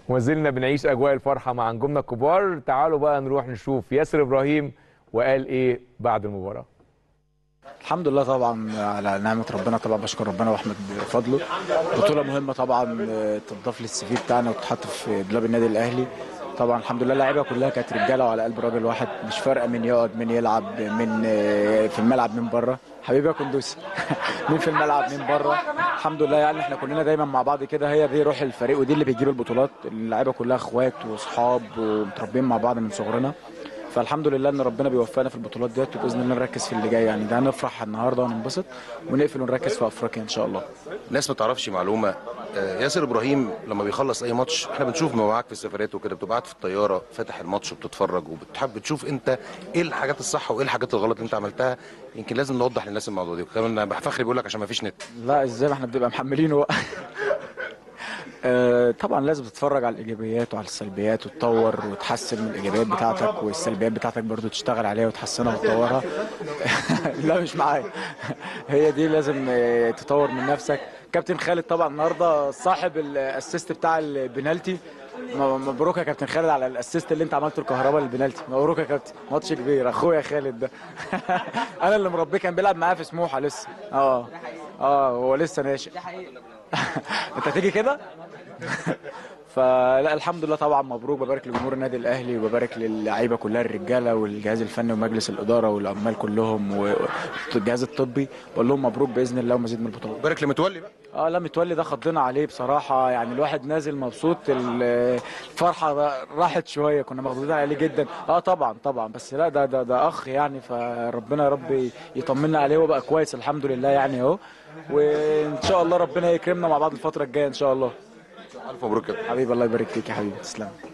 وما زلنا بنعيش اجواء الفرحه مع نجومنا الكبار تعالوا بقى نروح نشوف ياسر ابراهيم وقال ايه بعد المباراه الحمد لله طبعا على نعمه ربنا طبعا بشكر ربنا واحمد بفضله بطوله مهمه طبعا آه، تضاف للسي في بتاعنا وتتحط في دولاب النادي الاهلي طبعا الحمد لله اللعيبه كلها كانت رجاله وعلى قلب راجل واحد مش فارقه مين يقعد مين يلعب من آه، في الملعب من بره حبيبي يا كندوسي مين في الملعب مين بره الحمد لله يعني احنا كلنا دايما مع بعض كده هي دي روح الفريق ودي اللي بتجيب البطولات اللعيبه كلها اخوات واصحاب ومتربيين مع بعض من صغرنا فالحمد لله ان ربنا بيوفقنا في البطولات ديت وباذن الله نركز في اللي جاي يعني ده هنفرح النهارده وننبسط ونقفل ونركز في افريقيا ان شاء الله ناس ما تعرفش معلومه آه، ياسر ابراهيم لما بيخلص اي ماتش احنا بنشوف ما معاك في السفرات وكده بتبقى قاعد في الطياره فاتح الماتش وبتتفرج وبتحب تشوف انت ايه الحاجات الصح وايه الحاجات الغلط اللي انت عملتها يمكن لازم نوضح للناس الموضوع دي وكمان فخري بيقول لك عشان ما فيش نت لا ازاي ما احنا بنبقى محملينه بقى آه، طبعا لازم تتفرج على الايجابيات وعلى السلبيات وتطور وتحسن من الايجابيات بتاعتك والسلبيات بتاعتك برضو تشتغل عليها وتحسنها وتطورها لا مش معايا هي دي لازم آه، تطور من نفسك كابتن خالد طبعا النهارده صاحب الاسيست بتاع البنالتي م- مبروك يا كابتن خالد على الاسيست اللي انت عملته الكهرباء للبنالتي مبروك يا كابتن ماتش كبير اخويا خالد ده انا اللي مربيه كان بيلعب معايا في سموحه لسه اه اه هو لسه ناشئ انت هتيجي كده فلا الحمد لله طبعا مبروك ببارك لجمهور النادي الاهلي وببارك للعيبه كلها الرجاله والجهاز الفني ومجلس الاداره والعمال كلهم والجهاز الطبي بقول لهم مبروك باذن الله ومزيد من البطولات بارك لمتولي بقى اه لا متولي ده خضنا عليه بصراحه يعني الواحد نازل مبسوط ال- الفرحه راحت شويه كنا مخضوضين عليه جدا اه طبعا طبعا بس لا ده ده ده اخ يعني فربنا يا رب يطمنا عليه وبقى كويس الحمد لله يعني اهو وان شاء الله ربنا يكرمنا مع بعض الفتره الجايه ان شاء الله الف مبروك يا حبيبي الله يبارك فيك يا حبيبي تسلم